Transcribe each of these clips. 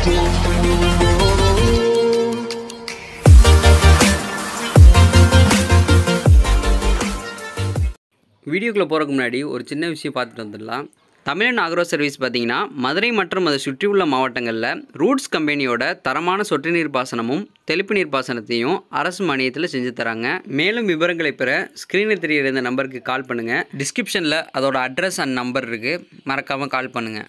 வீடியோக்குள்ளே போகிறதுக்கு முன்னாடி ஒரு சின்ன விஷயம் பார்த்துட்டு வந்துடலாம் தமிழன் அக்ரோ சர்வீஸ் பார்த்தீங்கன்னா மதுரை மற்றும் அதை சுற்றியுள்ள மாவட்டங்களில் ரூட்ஸ் கம்பெனியோட தரமான சொட்டு நீர் பாசனமும் தெளிப்பு நீர் பாசனத்தையும் அரசு மானியத்தில் செஞ்சு தராங்க மேலும் விவரங்களை பெற ஸ்க்ரீனில் தெரிகிற இந்த நம்பருக்கு கால் பண்ணுங்கள் டிஸ்கிரிப்ஷனில் அதோட அட்ரஸ் அண்ட் நம்பர் இருக்குது மறக்காமல் கால் பண்ணுங்கள்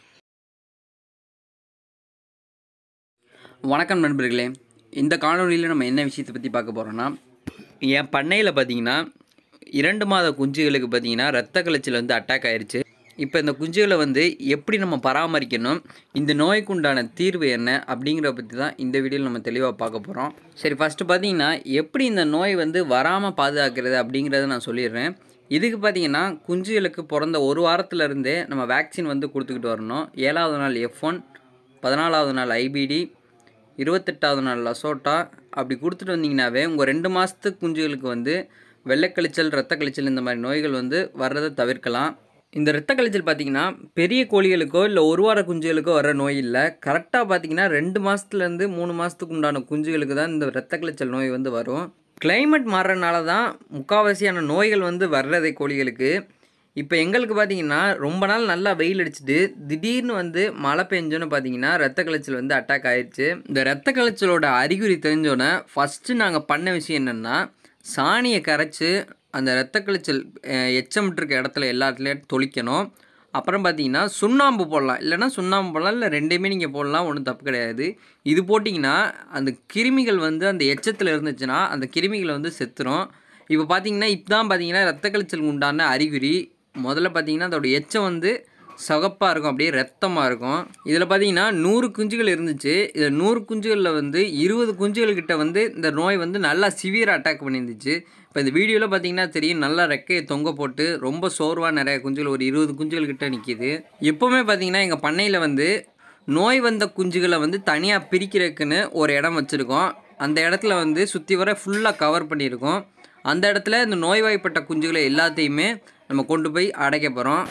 வணக்கம் நண்பர்களே இந்த காணொலியில் நம்ம என்ன விஷயத்தை பற்றி பார்க்க போகிறோன்னா என் பண்ணையில் பார்த்தீங்கன்னா இரண்டு மாத குஞ்சுகளுக்கு பார்த்தீங்கன்னா ரத்த கலைச்சல் வந்து அட்டாக் ஆயிருச்சு இப்போ இந்த குஞ்சுகளை வந்து எப்படி நம்ம பராமரிக்கணும் இந்த நோய்க்கு உண்டான தீர்வு என்ன அப்படிங்கிறத பற்றி தான் இந்த வீடியோவில் நம்ம தெளிவாக பார்க்க போகிறோம் சரி ஃபஸ்ட்டு பார்த்தீங்கன்னா எப்படி இந்த நோய் வந்து வராமல் பாதுகாக்கிறது அப்படிங்கிறத நான் சொல்லிடுறேன் இதுக்கு பார்த்தீங்கன்னா குஞ்சுகளுக்கு பிறந்த ஒரு வாரத்துல இருந்தே நம்ம வேக்சின் வந்து கொடுத்துக்கிட்டு வரணும் ஏழாவது நாள் எஃப் ஒன் பதினாலாவது நாள் ஐபிடி இருபத்தெட்டாவது நாள் லசோட்டா அப்படி கொடுத்துட்டு வந்தீங்கன்னாவே உங்கள் ரெண்டு மாதத்து குஞ்சுகளுக்கு வந்து வெள்ளைக்கழிச்சல் ரத்த கழிச்சல் இந்த மாதிரி நோய்கள் வந்து வர்றதை தவிர்க்கலாம் இந்த ரத்த கழிச்சல் பார்த்தீங்கன்னா பெரிய கோழிகளுக்கோ இல்லை ஒரு வார குஞ்சுகளுக்கோ வர நோய் இல்லை கரெக்டாக பார்த்தீங்கன்னா ரெண்டு மாதத்துலேருந்து மூணு மாதத்துக்கு உண்டான குஞ்சுகளுக்கு தான் இந்த ரத்த கழிச்சல் நோய் வந்து வரும் கிளைமேட் மாறுறதுனால தான் முக்கால்வாசியான நோய்கள் வந்து வர்றதே கோழிகளுக்கு இப்போ எங்களுக்கு பார்த்தீங்கன்னா ரொம்ப நாள் நல்லா வெயில் அடிச்சுட்டு திடீர்னு வந்து மழை பெஞ்சோன்னு பார்த்தீங்கன்னா ரத்த கலைச்சல் வந்து அட்டாக் ஆயிடுச்சு இந்த ரத்த கலைச்சலோட அறிகுறி தெரிஞ்சோன்னே ஃபஸ்ட்டு நாங்கள் பண்ண விஷயம் என்னென்னா சாணியை கரைச்சி அந்த ரத்த கலைச்சல் அஹ், எச்சமிட்டு இருக்க இடத்துல எல்லாத்துலேயும் தொளிக்கணும் அப்புறம் பார்த்தீங்கன்னா சுண்ணாம்பு போடலாம் இல்லைன்னா சுண்ணாம்பு போடலாம் இல்லை ரெண்டையுமே நீங்கள் போடலாம் ஒன்றும் தப்பு கிடையாது இது போட்டிங்கன்னா அந்த கிருமிகள் வந்து அந்த எச்சத்தில் இருந்துச்சுன்னா அந்த கிருமிகள் வந்து செத்துரும் இப்போ பார்த்தீங்கன்னா இப்போ தான் பார்த்தீங்கன்னா ரத்த கழிச்சலுக்கு உண்டான அறிகுறி முதல்ல பார்த்தீங்கன்னா அதோட எச்சம் வந்து சகப்பாக இருக்கும் அப்படியே ரத்தமாக இருக்கும் இதில் பார்த்தீங்கன்னா நூறு குஞ்சுகள் இருந்துச்சு இதில் நூறு குஞ்சுகளில் வந்து இருபது குஞ்சுகள்கிட்ட வந்து இந்த நோய் வந்து நல்லா சிவியர் அட்டாக் பண்ணியிருந்துச்சு இப்போ இந்த வீடியோவில் பார்த்தீங்கன்னா தெரியும் நல்லா ரெக்கையை தொங்க போட்டு ரொம்ப சோர்வாக நிறைய குஞ்சுகள் ஒரு இருபது குஞ்சுகள் கிட்ட நிற்கிது எப்போவுமே பார்த்தீங்கன்னா எங்கள் பண்ணையில் வந்து நோய் வந்த குஞ்சுகளை வந்து தனியாக பிரிக்கிறதுக்குன்னு ஒரு இடம் வச்சுருக்கோம் அந்த இடத்துல வந்து சுற்றி வர ஃபுல்லாக கவர் பண்ணியிருக்கோம் அந்த இடத்துல இந்த நோய்வாய்ப்பட்ட குஞ்சுகளை எல்லாத்தையுமே நம்ம கொண்டு போய் அடைக்க போகிறோம்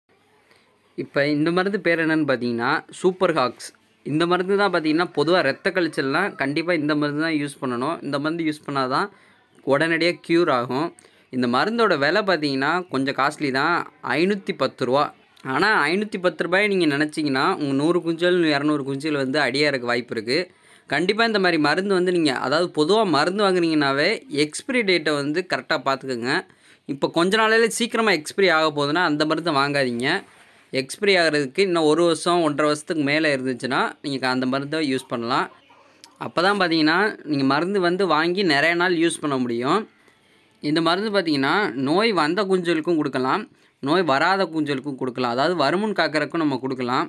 இப்போ இந்த மருந்து பேர் என்னன்னு பார்த்தீங்கன்னா சூப்பர் ஹாக்ஸ் இந்த மருந்து தான் பார்த்தீங்கன்னா பொதுவாக ரத்த கழிச்சல்லாம் கண்டிப்பாக இந்த மருந்து தான் யூஸ் பண்ணணும் இந்த மருந்து யூஸ் பண்ணால் தான் உடனடியாக க்யூர் ஆகும் இந்த மருந்தோட விலை பார்த்தீங்கன்னா கொஞ்சம் காஸ்ட்லி தான் ஐநூற்றி பத்து ரூபா ஆனால் ஐநூற்றி பத்து ரூபாய் நீங்கள் நினச்சிங்கன்னா உங்கள் நூறு குஞ்சல் இரநூறு குஞ்சல் வந்து அடியாருக்கு வாய்ப்பு இருக்குது கண்டிப்பாக இந்த மாதிரி மருந்து வந்து நீங்கள் அதாவது பொதுவாக மருந்து வாங்குனீங்கன்னாவே எக்ஸ்பிரி டேட்டை வந்து கரெக்டாக பார்த்துக்கோங்க இப்போ கொஞ்ச நாளையில சீக்கிரமாக எக்ஸ்பிரி ஆக போகுதுன்னா அந்த மருந்தை வாங்காதீங்க எக்ஸ்பிரி ஆகிறதுக்கு இன்னும் ஒரு வருஷம் ஒன்றரை வருஷத்துக்கு மேலே இருந்துச்சுன்னா நீங்கள் அந்த மருந்தை யூஸ் பண்ணலாம் அப்போ தான் பார்த்தீங்கன்னா நீங்கள் மருந்து வந்து வாங்கி நிறைய நாள் யூஸ் பண்ண முடியும் இந்த மருந்து பார்த்தீங்கன்னா நோய் வந்த குஞ்சலுக்கும் கொடுக்கலாம் நோய் வராத குஞ்சலுக்கும் கொடுக்கலாம் அதாவது வருமுன் காக்கறதுக்கும் நம்ம கொடுக்கலாம்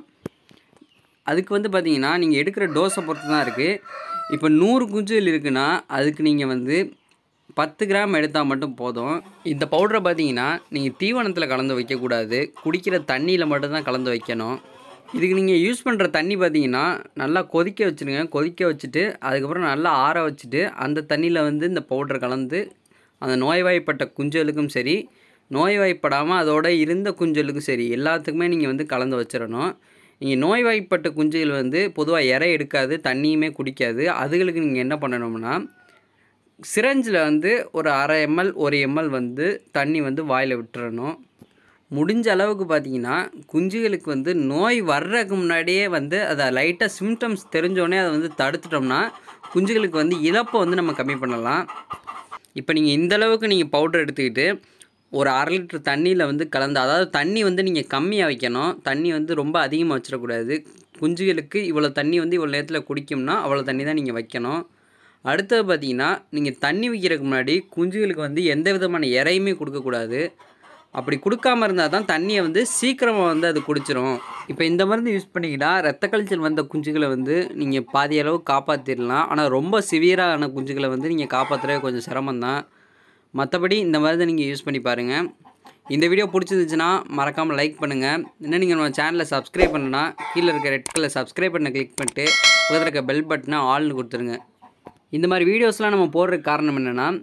அதுக்கு வந்து பார்த்தீங்கன்னா நீங்கள் எடுக்கிற டோஸை பொறுத்து தான் இருக்குது இப்போ நூறு குஞ்சுகள் இருக்குன்னா அதுக்கு நீங்கள் வந்து பத்து கிராம் எடுத்தால் மட்டும் போதும் இந்த பவுடரை பார்த்தீங்கன்னா நீங்கள் தீவனத்தில் கலந்து வைக்கக்கூடாது குடிக்கிற தண்ணியில் மட்டும்தான் கலந்து வைக்கணும் இதுக்கு நீங்கள் யூஸ் பண்ணுற தண்ணி பார்த்தீங்கன்னா நல்லா கொதிக்க வச்சுருங்க கொதிக்க வச்சுட்டு அதுக்கப்புறம் நல்லா ஆற வச்சுட்டு அந்த தண்ணியில் வந்து இந்த பவுடர் கலந்து அந்த நோய்வாய்ப்பட்ட குஞ்சலுக்கும் சரி நோய்வாய்ப்படாமல் அதோட இருந்த குஞ்சலுக்கும் சரி எல்லாத்துக்குமே நீங்கள் வந்து கலந்து வச்சிடணும் நீங்கள் நோய்வாய்ப்பட்ட குஞ்சுகள் வந்து பொதுவாக இறை எடுக்காது தண்ணியுமே குடிக்காது அதுகளுக்கு நீங்கள் என்ன பண்ணணும்னா சிரஞ்சில் வந்து ஒரு அரை எம்எல் ஒரு எம்எல் வந்து தண்ணி வந்து வாயில் விட்டுறணும் முடிஞ்ச அளவுக்கு பார்த்தீங்கன்னா குஞ்சுகளுக்கு வந்து நோய் வர்றதுக்கு முன்னாடியே வந்து அதை லைட்டாக சிம்டம்ஸ் தெரிஞ்சோடனே அதை வந்து தடுத்துட்டோம்னா குஞ்சுகளுக்கு வந்து இழப்பை வந்து நம்ம கம்மி பண்ணலாம் இப்போ நீங்கள் இந்த அளவுக்கு நீங்கள் பவுடர் எடுத்துக்கிட்டு ஒரு அரை லிட்டர் தண்ணியில் வந்து கலந்து அதாவது தண்ணி வந்து நீங்கள் கம்மியாக வைக்கணும் தண்ணி வந்து ரொம்ப அதிகமாக வச்சிடக்கூடாது குஞ்சுகளுக்கு இவ்வளோ தண்ணி வந்து இவ்வளோ நேரத்தில் குடிக்கும்னா அவ்வளோ தண்ணி தான் நீங்கள் வைக்கணும் அடுத்தது பார்த்தீங்கன்னா நீங்கள் தண்ணி வைக்கிறதுக்கு முன்னாடி குஞ்சுகளுக்கு வந்து எந்த விதமான இறையுமே கொடுக்கக்கூடாது அப்படி கொடுக்காம இருந்தால் தான் தண்ணியை வந்து சீக்கிரமாக வந்து அது குடிச்சிரும் இப்போ இந்த மருந்து யூஸ் பண்ணிக்கிட்டா ரத்த கழிச்சல் வந்த குஞ்சுகளை வந்து நீங்கள் பாதி அளவு காப்பாற்றிடலாம் ஆனால் ரொம்ப சிவியரான குஞ்சுகளை வந்து நீங்கள் காப்பாற்றுறது கொஞ்சம் சிரமம் தான் மற்றபடி இந்த மருந்தை நீங்கள் யூஸ் பண்ணி பாருங்கள் இந்த வீடியோ பிடிச்சிருந்துச்சுன்னா மறக்காமல் லைக் பண்ணுங்கள் இன்னும் நீங்கள் நம்ம சேனலை சப்ஸ்கிரைப் பண்ணனா கீழே இருக்க ரெட் கலர் சப்ஸ்கிரைப் பண்ண கிளிக் பண்ணிட்டு பக்கத்தில் இருக்க பெல் பட்டனை ஆல்னு கொடுத்துருங்க இந்த மாதிரி வீடியோஸ்லாம் நம்ம போடுறதுக்கு காரணம் என்னென்னா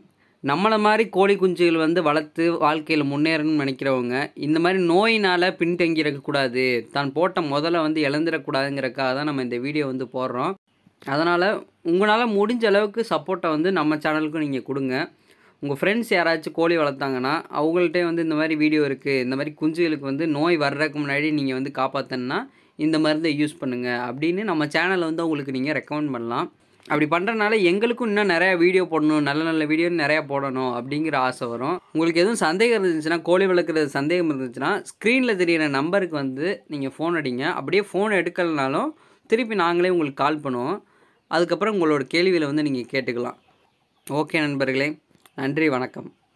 நம்மளை மாதிரி கோழி குஞ்சுகள் வந்து வளர்த்து வாழ்க்கையில் முன்னேறணும்னு நினைக்கிறவங்க இந்த மாதிரி நோயினால் பின்தங்கிடக்கூடாது தான் போட்ட முதல்ல வந்து இழந்துடக்கூடாதுங்கிறக்காக தான் நம்ம இந்த வீடியோ வந்து போடுறோம் அதனால் உங்களால் முடிஞ்ச அளவுக்கு சப்போர்ட்டை வந்து நம்ம சேனலுக்கும் நீங்கள் கொடுங்க உங்கள் ஃப்ரெண்ட்ஸ் யாராச்சும் கோழி வளர்த்தாங்கன்னா அவங்கள்ட்டே வந்து இந்த மாதிரி வீடியோ இருக்குது இந்த மாதிரி குஞ்சுகளுக்கு வந்து நோய் வர்றதுக்கு முன்னாடி நீங்கள் வந்து காப்பாற்றணுன்னா இந்த மருந்தை யூஸ் பண்ணுங்கள் அப்படின்னு நம்ம சேனலில் வந்து உங்களுக்கு நீங்கள் ரெக்கமெண்ட் பண்ணலாம் அப்படி பண்ணுறனால எங்களுக்கும் இன்னும் நிறையா வீடியோ போடணும் நல்ல நல்ல வீடியோ நிறையா போடணும் அப்படிங்கிற ஆசை வரும் உங்களுக்கு எதுவும் சந்தேகம் இருந்துச்சுன்னா கோழி வளர்க்குறது சந்தேகம் இருந்துச்சுன்னா ஸ்க்ரீனில் தெரியிற நம்பருக்கு வந்து நீங்கள் ஃபோன் அடிங்க அப்படியே ஃபோன் எடுக்கலனாலும் திருப்பி நாங்களே உங்களுக்கு கால் பண்ணுவோம் அதுக்கப்புறம் உங்களோட கேள்வியில் வந்து நீங்கள் கேட்டுக்கலாம் ஓகே நண்பர்களே நன்றி வணக்கம்